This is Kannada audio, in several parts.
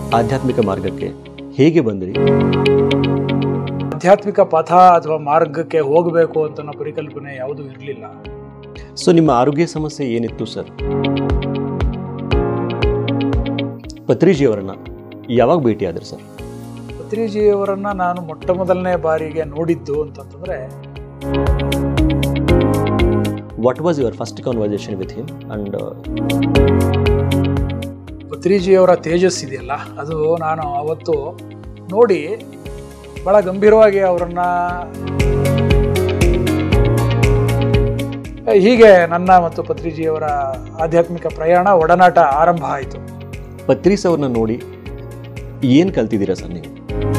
ಆಧ್ಯಾತ್ಮಿಕ ಮಾರ್ಗಕ್ಕೆ ಹೇಗೆ ಬಂದ್ರಿ ಆಧ್ಯಾತ್ಮಿಕ ಪಥ ಅಥವಾ ಮಾರ್ಗಕ್ಕೆ ಹೋಗಬೇಕು ಅಂತ ಅನ್ನೋ ಪರಿಕಲ್ಪನೆ ಯಾವುದೂ ಇರಲಿಲ್ಲ ಸೊ ನಿಮ್ಮ ಆರೋಗ್ಯ ಸಮಸ್ಯೆ ಏನಿತ್ತು ಸರ್ ಪತ್ರಿಜಿಯವರನ್ನ ಯಾವಾಗ ಭೇಟಿಯಾದ್ರಿ ಸರ್ ಪತ್ರಿಜಿಯವರನ್ನ ನಾನು ಮೊಟ್ಟ ಮೊದಲನೇ ಬಾರಿಗೆ ನೋಡಿದ್ದು ಅಂತಂತಂದ್ರೆ what was your first conversation with him and ಪತ್ರಿಜಿಯವರ ತೇಜಸ್ ಇದೆಯಲ್ಲ ಅದು ನಾನು ಅವತ್ತು ನೋಡಿ ಬಹಳ ಗಂಭೀರವಾಗಿ ಅವರನ್ನ ಹೀಗೆ ನನ್ನ ಮತ್ತು ಪತ್ರಿಜಿಯವರ ಆಧ್ಯಾತ್ಮಿಕ ಪ್ರಯಾಣ ಒಡನಾಟ ಆರಂಭ ಆಯಿತು ಪತ್ರಿಸ್ ಅವ್ರನ್ನ ನೋಡಿ ಏನು ಕಲ್ತಿದ್ದೀರಾ ಸರ್ ನೀವು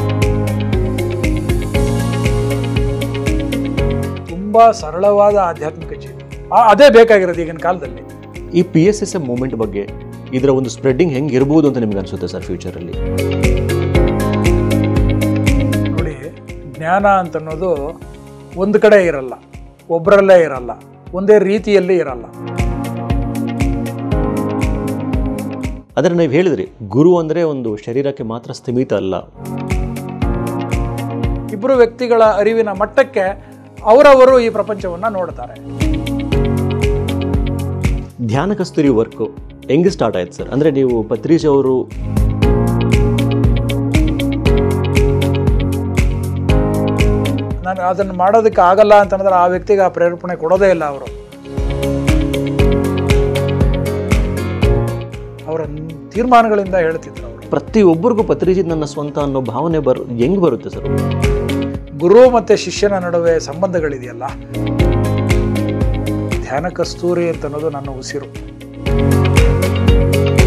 ತುಂಬಾ ಸರಳವಾದ ಆಧ್ಯಾತ್ಮಿಕ ಜೀವನ ಆ- ಅದೇ ಬೇಕಾಗಿರೋದು ಈಗಿನ ಕಾಲದಲ್ಲಿ ಈ P S S M movement ಬಗ್ಗೆ ಇದರ ಒಂದು ಸ್ಪ್ರೆಡ್ಡಿಂಗ್ ಹೆಂಗೆ ಇರ್ಬೋದು ಅಂತ ನಿಮ್ಗೆ ಅನ್ಸುತ್ತೆ ಸರ್ ಫ್ಯೂಚರಲ್ಲಿ ನೋಡಿ ಜ್ಞಾನ ಅಂತನ್ನೋದು ಒಂದು ಕಡೆ ಇರಲ್ಲ ಒಬ್ಬರಲ್ಲೇ ಇರಲ್ಲ ಒಂದೇ ರೀತಿಯಲ್ಲಿ ಇರಲ್ಲ ಆದರೆ ನೀವು ಹೇಳಿದ್ರಿ ಗುರು ಅಂದರೆ ಒಂದು ಶರೀರಕ್ಕೆ ಮಾತ್ರ ಸ್ಥಿಮಿತ ಅಲ್ಲ ಇಬ್ಬರು ವ್ಯಕ್ತಿಗಳ ಅರಿವಿನ ಮಟ್ಟಕ್ಕೆ ಅವರವರು ಈ ಪ್ರಪಂಚವನ್ನ ನೋಡ್ತಾರೆ ಧ್ಯಾನ ಕಸ್ತೂರಿ ವರ್ಕು ಹೆಂಗೆ ಸ್ಟಾರ್ಟ್ ಆಯ್ತು ಸರ್ ಅಂದರೆ ನೀವು ಪತ್ರಿಜ್ ಅವರು ನಾನು ಅದನ್ನು ಮಾಡೋದಕ್ಕೆ ಆಗಲ್ಲ ಅಂತಂದ್ರೆ ಆ ವ್ಯಕ್ತಿಗೆ ಆ ಪ್ರೇರೇಪಣೆ ಕೊಡೋದೇ ಇಲ್ಲ ಅವರು ಅವರ ತೀರ್ಮಾನಗಳಿಂದ ಹೇಳ್ತಿದ್ರು ಅವರು ಪ್ರತಿಯೊಬ್ಬರಿಗೂ ಪತ್ರಿಜಿ ನನ್ನ ಸ್ವಂತ ಅನ್ನೋ ಭಾವನೆ ಬರು ಹೆಂಗೆ ಬರುತ್ತೆ ಸರ್ ಗುರು ಮತ್ತೆ ಶಿಷ್ಯನ ನಡುವೆ ಸಂಬಂಧಗಳಿದೆಯಲ್ಲ ಧ್ಯಾನ ಕಸ್ತೂರಿ ಅಂತ ಅನ್ನೋದು ನನ್ನ ಉಸಿರು